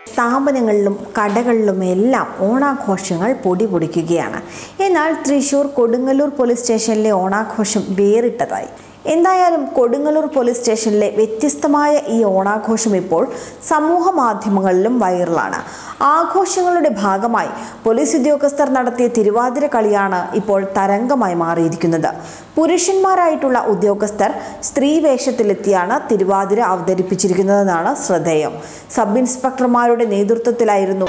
സ്ഥാപനങ്ങളിലും കടകളിലും എല്ലാം ഓണാഘോഷങ്ങൾ പൊടി പൊടിക്കുകയാണ് എന്നാൽ തൃശൂർ കൊടുങ്ങല്ലൂർ പോലീസ് സ്റ്റേഷനിലെ ഓണാഘോഷം വേറിട്ടതായി എന്തായാലും കൊടുങ്ങല്ലൂർ പോലീസ് സ്റ്റേഷനിലെ വ്യത്യസ്തമായ ഈ ഓണാഘോഷം ഇപ്പോൾ സമൂഹ മാധ്യമങ്ങളിലും വൈറലാണ് ആഘോഷങ്ങളുടെ ഭാഗമായി പോലീസ് ഉദ്യോഗസ്ഥർ നടത്തിയ തിരുവാതിര കളിയാണ് ഇപ്പോൾ തരംഗമായി മാറിയിരിക്കുന്നത് പുരുഷന്മാരായിട്ടുള്ള ഉദ്യോഗസ്ഥർ സ്ത്രീ വേഷത്തിലെത്തിയാണ് തിരുവാതിര അവതരിപ്പിച്ചിരിക്കുന്നതെന്നാണ് ശ്രദ്ധേയം സബ് ഇൻസ്പെക്ടർമാരുടെ നേതൃത്വത്തിലായിരുന്നു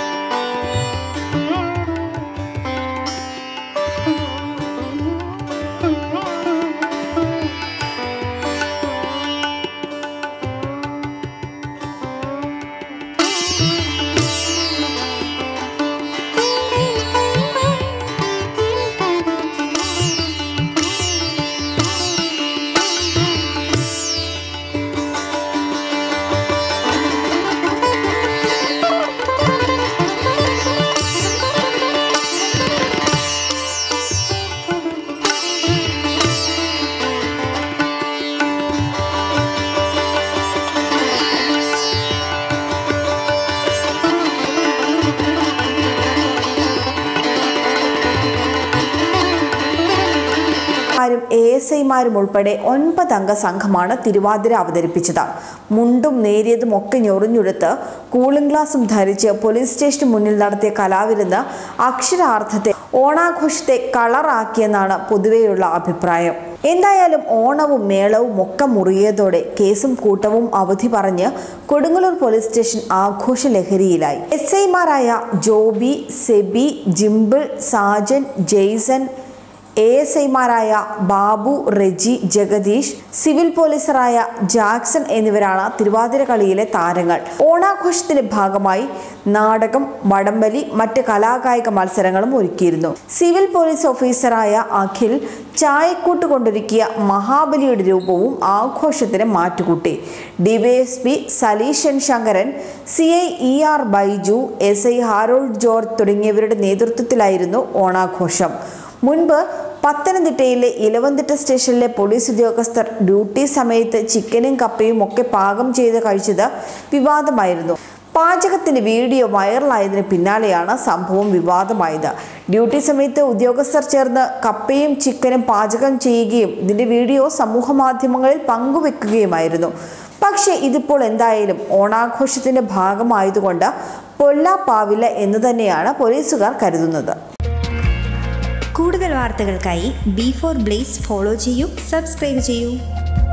മാരും എ എസ് ഐമാരും ഉൾപ്പെടെ ഒൻപത് അംഗ സംഘമാണ് തിരുവാതിര അവതരിപ്പിച്ചത് മുണ്ടും നേരിയതും ഒക്കെ ഞൊറിഞ്ഞുടുത്ത് കൂളിംഗ് ഗ്ലാസും ധരിച്ച് പോലീസ് സ്റ്റേഷന് മുന്നിൽ നടത്തിയ കലാവിരുന്ന് അക്ഷരാർത്ഥത്തെ ഓണാഘോഷത്തെ കളറാക്കിയെന്നാണ് പൊതുവെയുള്ള അഭിപ്രായം എന്തായാലും ഓണവും മേളവും ഒക്കെ മുറിയതോടെ കേസും കൂട്ടവും അവധി പറഞ്ഞ് കൊടുങ്ങല്ലൂർ പോലീസ് സ്റ്റേഷൻ ആഘോഷ ലഹരിയിലായി എസ് ഐമാരായ ജോബി സെബി ജിംബിൾ സാജൻ ജെയ്സൺ എ എസ് ഐമാരായ ബാബു റെജി ജഗദീഷ് സിവിൽ പോലീസറായ ജാക്സൺ എന്നിവരാണ് തിരുവാതിര കളിയിലെ താരങ്ങൾ ഓണാഘോഷത്തിന്റെ ഭാഗമായി നാടകം വടംവലി മറ്റ് കലാകായിക മത്സരങ്ങളും ഒരുക്കിയിരുന്നു സിവിൽ പോലീസ് ഓഫീസറായ അഖിൽ ചായക്കൂട്ട് കൊണ്ടൊരുക്കിയ മഹാബലിയുടെ രൂപവും ആഘോഷത്തിന് മാറ്റുകൂട്ടി DYSP Saleeshan Sankaran C I E R Baiju S I Harold George തുടങ്ങിയവരുടെ നേതൃത്വത്തിലായിരുന്നു ഓണാഘോഷം മുൻപ് പത്തനംതിട്ടയിലെ ഇലവന്തിട്ട സ്റ്റേഷനിലെ പോലീസ് ഉദ്യോഗസ്ഥർ ഡ്യൂട്ടി സമയത്ത് ചിക്കനും കപ്പയും ഒക്കെ പാകം ചെയ്ത് കഴിച്ചത് വിവാദമായിരുന്നു പാചകത്തിന്റെ വീഡിയോ വൈറലായതിന് പിന്നാലെയാണ് സംഭവം വിവാദമായത് ഡ്യൂട്ടി സമയത്ത് ഉദ്യോഗസ്ഥർ ചേർന്ന് കപ്പയും ചിക്കനും പാചകം ചെയ്യുകയും ഇതിന്റെ വീഡിയോ സമൂഹ മാധ്യമങ്ങളിൽ പങ്കുവെക്കുകയുമായിരുന്നു പക്ഷേ ഇതിപ്പോൾ എന്തായാലും ഓണാഘോഷത്തിന്റെ ഭാഗമായതുകൊണ്ട് പൊല്ലാപ്പാവില്ല എന്ന് തന്നെയാണ് പോലീസുകാർ കരുതുന്നത് കൂടുതൽ വാർത്തകൾക്കായി ബി ഫോർ ബ്ലേസ് ഫോളോ ചെയ്യൂ സബ്സ്ക്രൈബ് ചെയ്യൂ